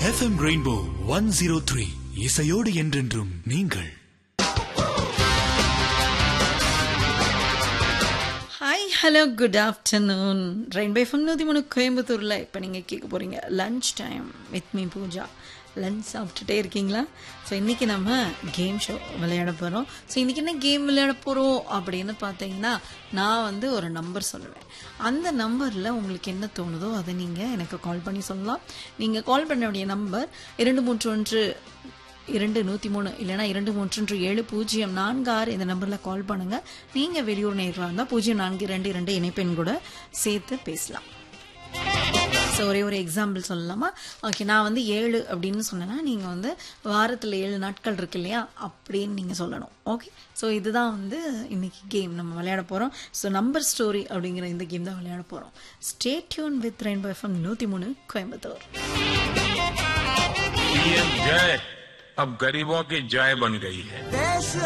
FM Rainbow one zero three இசையோடு என்றென்றும் நீங்கள் hi hello good afternoon Rainbow FM நூற்றி மூணு கோயம்புத்தூரில் இப்போ நீங்கள் கேட்க போகிறீங்க lunch time with me Pooja lunch சாப்பிட்டுட்டே இருக்கீங்களா ஸோ இன்றைக்கி நம்ம கேம் ஷோ விளையாட போகிறோம் ஸோ இன்றைக்கி என்ன கேம் விளையாட போகிறோம் அப்படின்னு பார்த்தீங்கன்னா நான் வந்து ஒரு நம்பர் சொல்லுவேன் அந்த நம்பரில் உங்களுக்கு என்ன தோணுதோ அதை நீங்கள் எனக்கு கால் பண்ணி சொல்லலாம் நீங்கள் கால் பண்ண வேண்டிய நம்பர் இரண்டு மூன்று ஒன்று இரண்டு நூற்றி மூணு இல்லைனா இரண்டு மூன்று ஏழு பூஜ்ஜியம் நான்கு ஆறு இந்த நம்பரில் கால் பண்ணுங்கள் நீங்கள் வெளியூர் நேராக இருந்தால் பூஜ்ஜியம் நான்கு ரெண்டு இரண்டு இணைப்பெண் கூட சேர்த்து பேசலாம் ஸோ ஒரே ஒரு எக்ஸாம்பிள் சொல்லலாமா ஓகே நான் வந்து ஏழு அப்படின்னு சொன்னேன்னா நீங்கள் வந்து வாரத்தில் ஏழு நாட்கள் இருக்கு இல்லையா அப்படின்னு நீங்கள் சொல்லணும் ஓகே ஸோ இதுதான் வந்து இன்னைக்கு கேம் நம்ம விளையாட போகிறோம் ஸோ நம்பர் ஸ்டோரி அப்படிங்கிற இந்த கேம் தான் விளையாட போகிறோம் stay tune with Rainbow FM நூற்றி மூணு கோயம்புத்தூர் पीएम जय अब गरीबों की जय बन गई है देश